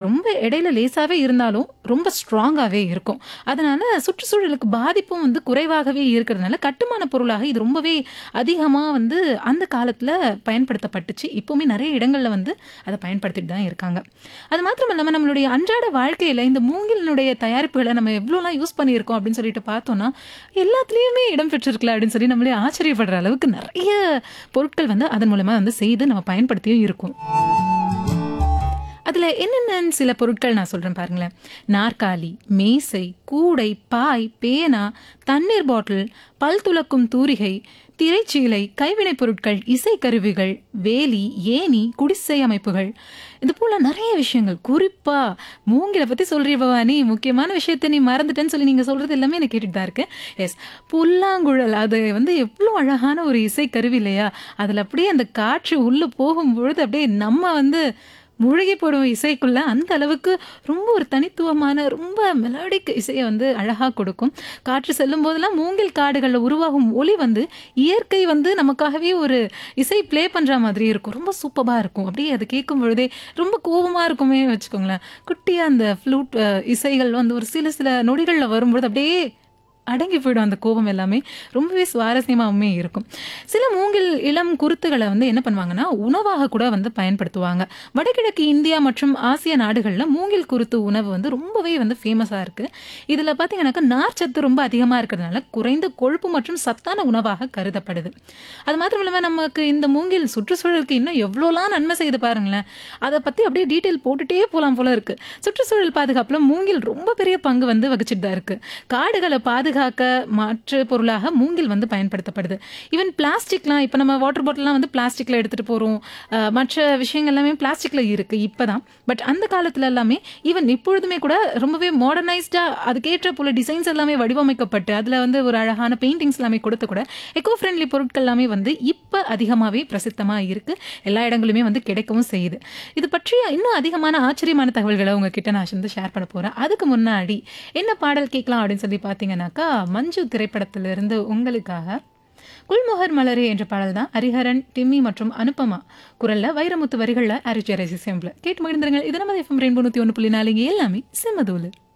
ரொம்ப இடையில லேசாவே இருந்தாலும் ரொம்ப ஸ்ட்ராங்காவே இருக்கும். அதனால சுற்றுச்சூழலுக்கு பாதிப்பும் வந்து குறைவாகவே இருக்கிறதுனால கட்டுமான பொருளாக இது ரொம்பவே அதிகமா வந்து அந்த காலத்துல பயன்படுத்தப்பட்டுச்சு. இப்பவுமே நெறைய இடங்கள்ல வந்து அத பயன்படுத்திட்டு தான் இருக்காங்க. அது மாத்திரம் இல்லாம நம்மளுடைய அன்றாட வாழ்க்கையில இந்த மூங்கிலினுடைய தயாரிப்புகள நம்ம எவ்வளோலாம் யூஸ் பண்ணியிருக்கோம் அப்படின்னு சொல்லிட்டு பார்த்தோம்னா, எல்லாத்துலயுமே இடம் பெற்றிருக்குல அப்படின்னு சொல்லி நம்மளே ஆச்சரியப்படுற அளவுக்கு நெறைய பொருட்கள் வந்து அதன் மூலமா வந்து செய்து நம்ம பயன்படுத்தியும் இருக்கோம். அதுல என்னென்னன்னு சில பொருட்கள் நான் சொல்றேன் பாருங்களேன். நாற்காலி, மேசை, கூடை, பாய், பேனா, தண்ணீர் பாட்டில், பல் துலக்கும் தூரிகை, திரைச்சீலை, கைவினைப் பொருட்கள், இசைக்கருவிகள், வேலி, ஏணி, குடிசை அமைப்புகள் இது போல நெறைய விஷயங்கள். குறிப்பா மூங்கில பத்தி சொல்றியே பவானி, முக்கியமான விஷயத்த நீ மறந்துட்டேன்னு சொல்லி நீங்க சொல்றது எல்லாமே நான் கேட்டுட்டு தான் இருக்கேன். எஸ் புல்லாங்குழல் அது வந்து எவ்ளோ அழகான ஒரு இசைக்கருவி இல்லையா? அதுல அப்படியே அந்த காற்று உள்ள போகும்பொழுது அப்படியே நம்ம வந்து முழுகி போடுவோம் இசைக்குள்ள. அந்த அளவுக்கு ரொம்ப ஒரு தனித்துவமான ரொம்ப மெலோடிக் இசைய வந்து அழகா கொடுக்கும். காற்று செல்லும்போதெல்லாம் மூங்கில் காடுகள்ல உருவாகும் ஒலி வந்து இயற்கை வந்து நமக்காகவே ஒரு இசை ப்ளே பண்ற மாதிரி இருக்கும். ரொம்ப சூப்பர்பா இருக்கும். அப்படியே அத கேட்கும் பொழுதே ரொம்ப கோவமா இருக்குமே வச்சுக்கோங்களேன். குட்டியா அந்த ஃப்ளூட் அ இசைகள் வந்து ஒரு சில சில நொடிகள்ல வரும்பொழுது அப்படியே அடங்கி போயிடும் அந்த கோவம் எல்லாமே. ரொம்பவே சுவாரஸ்யமாவுமே இருக்கும். சில மூங்கில் இளம் குருத்துகள வந்து என்ன பண்ணுவாங்கன்னா, உணவாக கூட வந்து பயன்படுத்துவாங்க. வடகிழக்கு இந்தியா மற்றும் ஆசிய நாடுகள்ல மூங்கில் குருத்து உணவு வந்து ரொம்பவே வந்து ஃபேமஸா இருக்கு. இதுல பார்த்தீங்கன்னாக்கா, நார்ச்சத்து ரொம்ப அதிகமா இருக்கிறதுனால குறைந்த கொழுப்பு மற்றும் சத்தான உணவாக கருதப்படுது. அது மாத்திரம் இல்லாம நமக்கு இந்த மூங்கில் சுற்றுச்சூழலுக்கு இன்னும் எவ்வளோலாம் நன்மை செய்யுது பாருங்களேன். அத பத்தி அப்படியே டீட்டெயில் போட்டுட்டே போலாம் போல இருக்கு. சுற்றுச்சூழல் பாதுகாப்புல மூங்கில் ரொம்ப பெரிய பங்கு வந்து வகிச்சுட்டு தான் இருக்கு. காடுகள பாதுகாக்க மாற்று பொருளாக மூங்கில் வந்து பயன்படுத்தப்படுது. ஈவன் பிளாஸ்டிக்லாம் இப்ப நம்ம வாட்டர் பாட்டில்லாம் வந்து பிளாஸ்டிக்ல எடுத்துட்டு போறோம். அ மற்ற விஷயங்கள் எல்லாமே பிளாஸ்டிக்ல இருக்கு இப்பதான். பட் அந்த காலத்துல எல்லாமே ஈவன் இப்பொழுதுமே கூட ரொம்பவே மாடர்னைஸ்டா அதுக்கேற்ற போல டிசைன்ஸ் எல்லாமே வடிவமைக்கப்பட்டு, அதுல வந்து ஒரு அழகான பெயிண்டிங்ஸ் எல்லாமே கொடுத்து கூட எக்கோ ஃப்ரெண்ட்லி பொருட்கள் எல்லாமே வந்து இப்ப அதிகமாவே பிரசித்தமா இருக்கு. எல்லா இடங்களிலுமே வந்து கிடைக்கவும் செய்யுது. இது பற்றிய இன்னும் அதிகமான ஆச்சரியமான தகவல்கள உங்ககிட்ட நான் வந்து ஷேர் பண்ண போறேன். அதுக்கு முன்னாடி என்ன பாடல் கேட்கலாம் அப்படின்னு சொல்லி பார்த்தீங்கன்னாக்கா, மஞ்சு திரைப்படத்திலிருந்து உங்களுக்காக குல்முகர் மலரே என்ற பாடல் தான் ஹரிஹரன், டிம்மி மற்றும் அனுபமா குரல்ல வைரமுத்து வரிகள்ல ஹாரிஸ் ஜெயராஜ் இசையமைப்புல கேட்டு மகிழ்ந்திருங்கள். இது நமது எஃப்எம் ரெயின்போ 101.4 இங்க எல்லாமே செம்மதூளு.